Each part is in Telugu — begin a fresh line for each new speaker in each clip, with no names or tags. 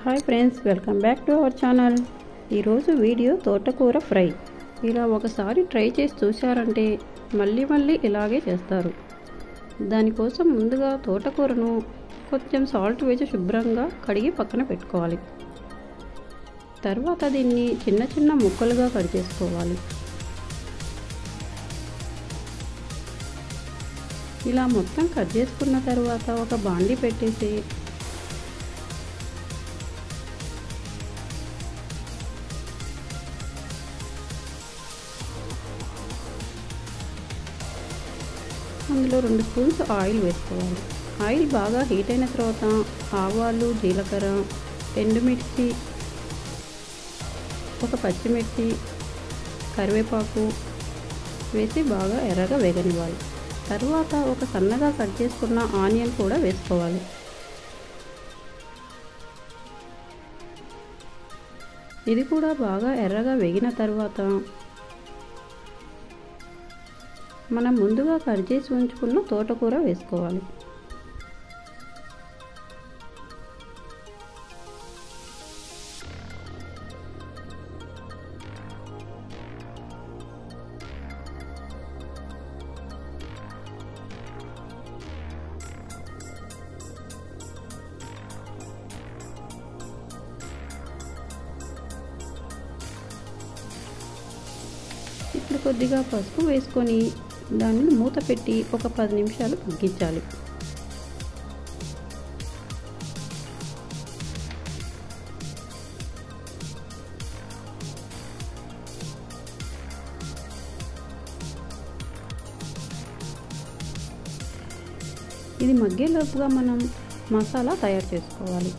hi friends welcome back to our channel ఈరోజు వీడియో తోటకూర ఫ్రై ఇలా ఒకసారి ట్రై చేసి చూశారంటే మళ్ళీ మళ్ళీ ఇలాగే చేస్తారు దానికోసం ముందుగా తోటకూరను కొంచెం సాల్ట్ వేసి శుభ్రంగా కడిగి పక్కన పెట్టుకోవాలి తర్వాత దీన్ని చిన్న చిన్న ముక్కలుగా కట్ చేసుకోవాలి ఇలా మొత్తం కట్ చేసుకున్న తర్వాత ఒక బాండి పెట్టేసి అందులో రెండు స్పూన్స్ ఆయిల్ వేసుకోవాలి ఆయిల్ బాగా హీట్ అయిన తర్వాత ఆవాలు జీలకర్ర ఎండుమిర్చి ఒక పచ్చిమిర్చి కరివేపాకు వేసి బాగా ఎర్రగా వేగనివ్వాలి తర్వాత ఒక సన్నగా కట్ చేసుకున్న ఆనియన్ కూడా వేసుకోవాలి ఇది కూడా బాగా ఎర్రగా వేగిన తర్వాత మనం ముందుగా కట్ చేసి ఉంచుకున్న తోటకూర వేసుకోవాలి ఇప్పుడు కొద్దిగా పసుపు వేసుకొని దాన్ని మూత పెట్టి ఒక పది నిమిషాలు మగ్గించాలి ఇది మగ్గేలోపుగా మనం మసాలా తయారు చేసుకోవాలి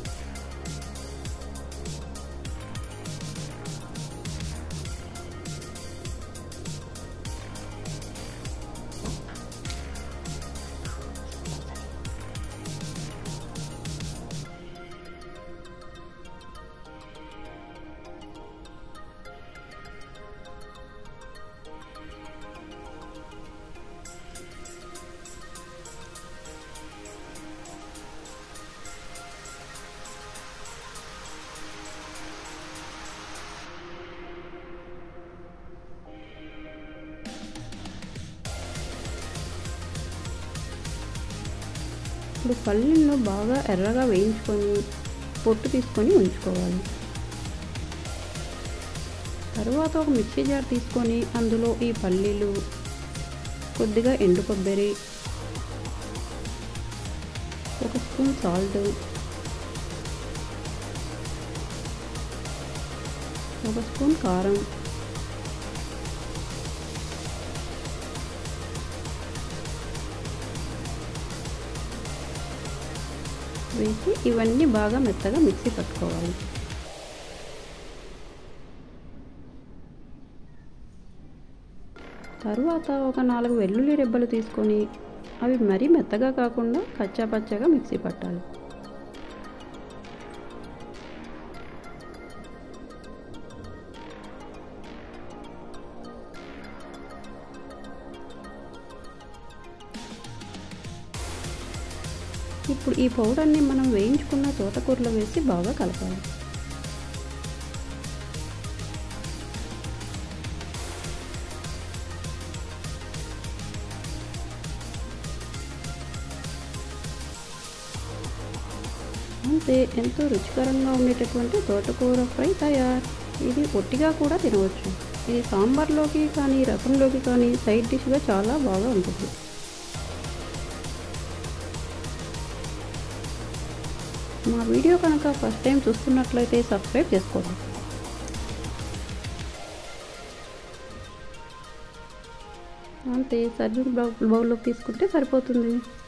ఇప్పుడు పల్లీలను బాగా ఎర్రగా వేయించుకొని పొట్టు తీసుకొని ఉంచుకోవాలి తర్వాత ఒక మిక్సీ జార్ తీసుకొని అందులో ఈ పల్లీలు కొద్దిగా ఎండు కొబ్బరి ఒక స్పూన్ సాల్ట్ ఒక స్పూన్ కారం వేసి ఇవన్నీ బాగా మెత్తగా మిక్సీ పట్టుకోవాలి తరువాత ఒక నాలుగు వెల్లుల్లి రెబ్బలు తీసుకొని అవి మరీ మెత్తగా కాకుండా కచ్చా పచ్చగా మిక్సీ పట్టాలి ఇప్పుడు ఈ పౌడర్ని మనం వేయించుకున్న తోటకూరలో వేసి బాగా కలపాలి అంతే ఎంతో రుచికరంగా ఉండేటటువంటి తోటకూర ఫ్రై తయారు ఇది ఒట్టిగా కూడా తినవచ్చు ఇది సాంబార్లోకి కానీ రసంలోకి కానీ సైడ్ డిష్గా చాలా బాగా ఉంటుంది మా వీడియో కనుక ఫస్ట్ టైం చూస్తున్నట్లయితే సబ్స్క్రైబ్ చేసుకోండి అంతే సర్వింగ్ బౌల్లోకి తీసుకుంటే సరిపోతుంది